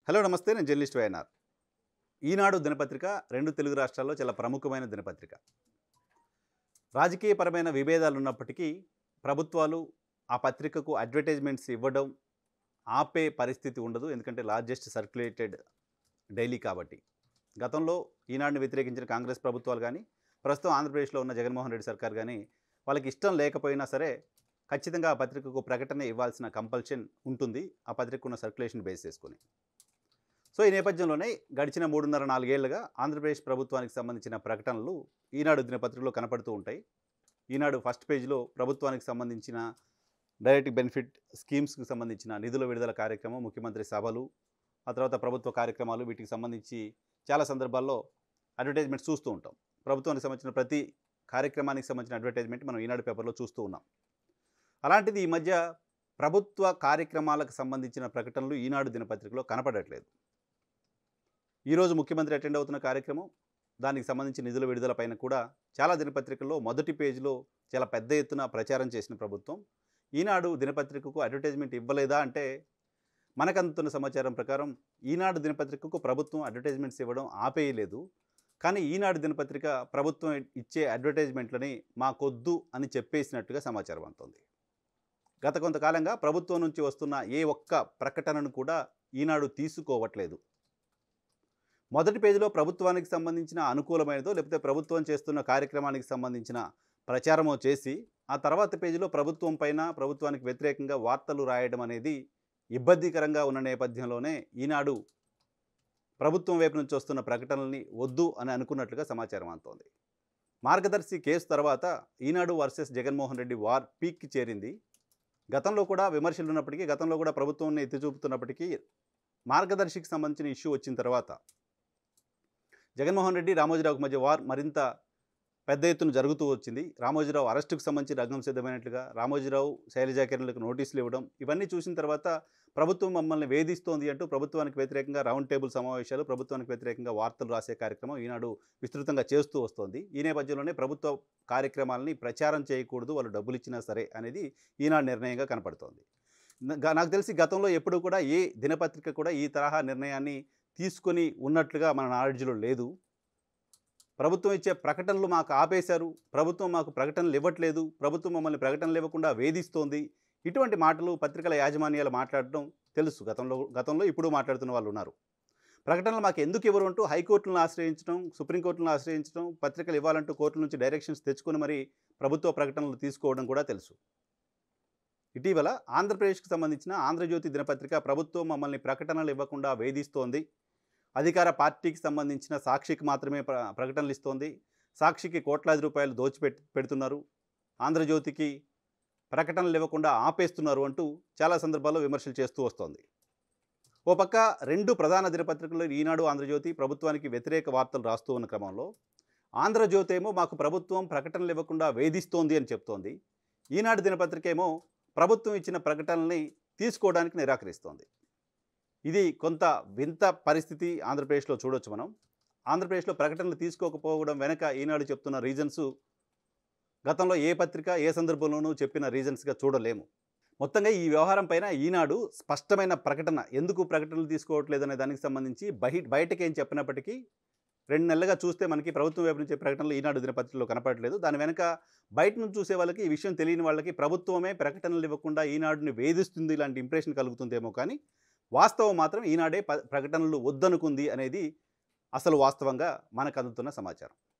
hello నమస్తే నేను journalist YNR ఈనాడు దినపత్రిక రెండు తెలుగు రాష్ట్రాల్లో చాలా ప్రముఖమైన దినపత్రిక రాజకీయపరమైన విభేదాలు ఉన్నప్పటికీ ప్రభుత్వాలు ఆ పత్రికకు అడ్వర్టైజ్మెంట్స్ ఇవ్వడం ఆపే పరిస్థితి ఉండదు ఎందుకంటే లార్జెస్ట్ సర్క్యులేటెడ్ డైలీ కాబట్టి గతంలో ఈనాడుని వ్యతిరేకించిన కాంగ్రెస్ ప్రభుత్వాలు కానీ ప్రస్తుతం ఆంధ్రప్రదేశ్లో ఉన్న జగన్మోహన్ రెడ్డి సర్కార్ కానీ వాళ్ళకి ఇష్టం లేకపోయినా సరే ఖచ్చితంగా ఆ పత్రికకు ప్రకటన ఇవ్వాల్సిన కంపల్షన్ ఉంటుంది ఆ పత్రిక ఉన్న సర్క్యులేషన్ బేస్ చేసుకుని సో ఈ నేపథ్యంలోనే గడిచిన మూడున్నర నాలుగేళ్లుగా ఆంధ్రప్రదేశ్ ప్రభుత్వానికి సంబంధించిన ప్రకటనలు ఈనాడు దినపత్రికలో కనపడుతూ ఉంటాయి ఈనాడు ఫస్ట్ పేజ్లో ప్రభుత్వానికి సంబంధించిన డైరెక్ట్ బెనిఫిట్ స్కీమ్స్కి సంబంధించిన నిధుల విడుదల కార్యక్రమం ముఖ్యమంత్రి సభలు ఆ తర్వాత ప్రభుత్వ కార్యక్రమాలు వీటికి సంబంధించి చాలా సందర్భాల్లో అడ్వర్టైజ్మెంట్ చూస్తూ ఉంటాం ప్రభుత్వానికి సంబంధించిన ప్రతి కార్యక్రమానికి సంబంధించిన అడ్వర్టైజ్మెంట్ మనం ఈనాడు పేపర్లో చూస్తూ ఉన్నాం అలాంటిది ఈ మధ్య ప్రభుత్వ కార్యక్రమాలకు సంబంధించిన ప్రకటనలు ఈనాడు దినపత్రికలో కనపడట్లేదు ఈరోజు ముఖ్యమంత్రి అటెండ్ అవుతున్న కార్యక్రమం దానికి సంబంధించి నిధుల విడుదల పైన కూడా చాలా దినపత్రికల్లో మొదటి పేజీలో చాలా పెద్ద ఎత్తున ప్రచారం చేసిన ప్రభుత్వం ఈనాడు దినపత్రికకు అడ్వర్టైజ్మెంట్ ఇవ్వలేదా అంటే మనకు అందుతున్న సమాచారం ప్రకారం ఈనాడు దినపత్రికకు ప్రభుత్వం అడ్వర్టైజ్మెంట్స్ ఇవ్వడం ఆపేయలేదు కానీ ఈనాడు దినపత్రిక ప్రభుత్వం ఇచ్చే అడ్వర్టైజ్మెంట్లని మాకొద్దు అని చెప్పేసినట్టుగా సమాచారం అందుతోంది గత కొంతకాలంగా ప్రభుత్వం నుంచి వస్తున్న ఏ ఒక్క ప్రకటనను కూడా ఈనాడు తీసుకోవట్లేదు మొదటి పేజీలో ప్రభుత్వానికి సంబంధించిన అనుకూలమైనదో లేకపోతే ప్రభుత్వం చేస్తున్న కార్యక్రమానికి సంబంధించిన ప్రచారమో చేసి ఆ తర్వాత పేజీలో ప్రభుత్వం పైన ప్రభుత్వానికి వ్యతిరేకంగా వార్తలు రాయడం అనేది ఇబ్బందికరంగా ఉన్న నేపథ్యంలోనే ఈనాడు ప్రభుత్వం వైపు నుంచి వస్తున్న ప్రకటనల్ని వద్దు అని అనుకున్నట్లుగా సమాచారం అందుతోంది మార్గదర్శి కేసు తర్వాత ఈనాడు వర్సెస్ జగన్మోహన్ రెడ్డి వార్ పీక్కి చేరింది గతంలో కూడా విమర్శలు ఉన్నప్పటికీ గతంలో కూడా ప్రభుత్వాన్ని ఎత్తి చూపుతున్నప్పటికీ మార్గదర్శికి సంబంధించిన ఇష్యూ వచ్చిన తర్వాత జగన్మోహన్ రెడ్డి రామోజీరావుకు మధ్య వార్ మరింత పెద్ద ఎత్తున జరుగుతూ వచ్చింది రామోజీరావు అరెస్టుకు సంబంధించి రంగం సిద్ధమైనట్లుగా రామోజీరావు శైలజా కిరణ్లకు నోటీసులు ఇవ్వడం ఇవన్నీ చూసిన తర్వాత ప్రభుత్వం మమ్మల్ని వేధిస్తోంది అంటూ ప్రభుత్వానికి వ్యతిరేకంగా రౌండ్ టేబుల్ సమావేశాలు ప్రభుత్వానికి వ్యతిరేకంగా వార్తలు రాసే కార్యక్రమం ఈనాడు విస్తృతంగా చేస్తూ వస్తోంది ఈ నేపథ్యంలోనే ప్రభుత్వ కార్యక్రమాలని ప్రచారం చేయకూడదు వాళ్ళు డబ్బులు ఇచ్చినా సరే అనేది ఈనాడు నిర్ణయంగా కనపడుతోంది నా- నాకు తెలిసి గతంలో ఎప్పుడూ కూడా ఏ దినపత్రిక కూడా ఈ తరహా నిర్ణయాన్ని తీసుకొని ఉన్నట్లుగా మన నాలెడ్జ్లో లేదు ప్రభుత్వం ఇచ్చే ప్రకటనలు మాకు ఆపేశారు ప్రభుత్వం మాకు ప్రకటనలు ఇవ్వట్లేదు ప్రభుత్వం మమ్మల్ని ప్రకటనలు ఇవ్వకుండా వేధిస్తోంది ఇటువంటి మాటలు పత్రికల యాజమాన్యాలు మాట్లాడడం తెలుసు గతంలో గతంలో ఇప్పుడు మాట్లాడుతున్న వాళ్ళు ఉన్నారు ప్రకటనలు మాకు ఎందుకు ఇవ్వరు అంటూ హైకోర్టులను ఆశ్రయించడం సుప్రీంకోర్టులను ఆశ్రయించడం పత్రికలు ఇవ్వాలంటూ కోర్టుల నుంచి డైరెక్షన్స్ తెచ్చుకొని మరి ప్రభుత్వ ప్రకటనలు తీసుకోవడం కూడా తెలుసు ఇటీవల ఆంధ్రప్రదేశ్కి సంబంధించిన ఆంధ్రజ్యోతి దినపత్రిక ప్రభుత్వం మమ్మల్ని ప్రకటనలు ఇవ్వకుండా వేధిస్తోంది అధికార పార్టీకి సంబంధించిన సాక్షికి మాత్రమే ప్ర ప్రకటనలు ఇస్తోంది సాక్షికి కోట్లాది రూపాయలు దోచిపెట్ పెడుతున్నారు ఆంధ్రజ్యోతికి ప్రకటనలు ఇవ్వకుండా ఆపేస్తున్నారు అంటూ చాలా సందర్భాల్లో విమర్శలు చేస్తూ వస్తోంది ఓ పక్క రెండు ప్రధాన దినపత్రికలు ఈనాడు ఆంధ్రజ్యోతి ప్రభుత్వానికి వ్యతిరేక వార్తలు రాస్తూ ఉన్న క్రమంలో ఆంధ్రజ్యోతి ఏమో మాకు ప్రభుత్వం ప్రకటనలు ఇవ్వకుండా వేధిస్తోంది అని చెప్తోంది ఈనాడు దినపత్రిక ఏమో ప్రభుత్వం ఇచ్చిన ప్రకటనల్ని తీసుకోవడానికి నిరాకరిస్తోంది ఇది కొంత వింత పరిస్థితి ఆంధ్రప్రదేశ్లో చూడొచ్చు మనం ఆంధ్రప్రదేశ్లో ప్రకటనలు తీసుకోకపోవడం వెనక ఈనాడు చెప్తున్న రీజన్స్ గతంలో ఏ పత్రిక ఏ సందర్భంలోనూ చెప్పిన రీజన్స్గా చూడలేము మొత్తంగా ఈ వ్యవహారం పైన ఈనాడు స్పష్టమైన ప్రకటన ఎందుకు ప్రకటనలు తీసుకోవట్లేదు అనే దానికి సంబంధించి బహి బయటకేం చెప్పినప్పటికీ రెండు నెలలుగా చూస్తే మనకి ప్రభుత్వం వైపు నుంచి ప్రకటనలు ఈనాడు దినపత్రికలో కనపడట్లేదు దాని వెనక బయట నుంచి చూసే వాళ్ళకి ఈ విషయం తెలియని వాళ్ళకి ప్రభుత్వమే ప్రకటనలు ఇవ్వకుండా ఈనాడుని వేధిస్తుంది ఇలాంటి ఇంప్రెషన్ కలుగుతుందేమో కానీ వాస్తవం మాత్రం ఈనాడే ప- ప్రకటనలు వద్దనుకుంది అనేది అసలు వాస్తవంగా మనకు అందుతున్న సమాచారం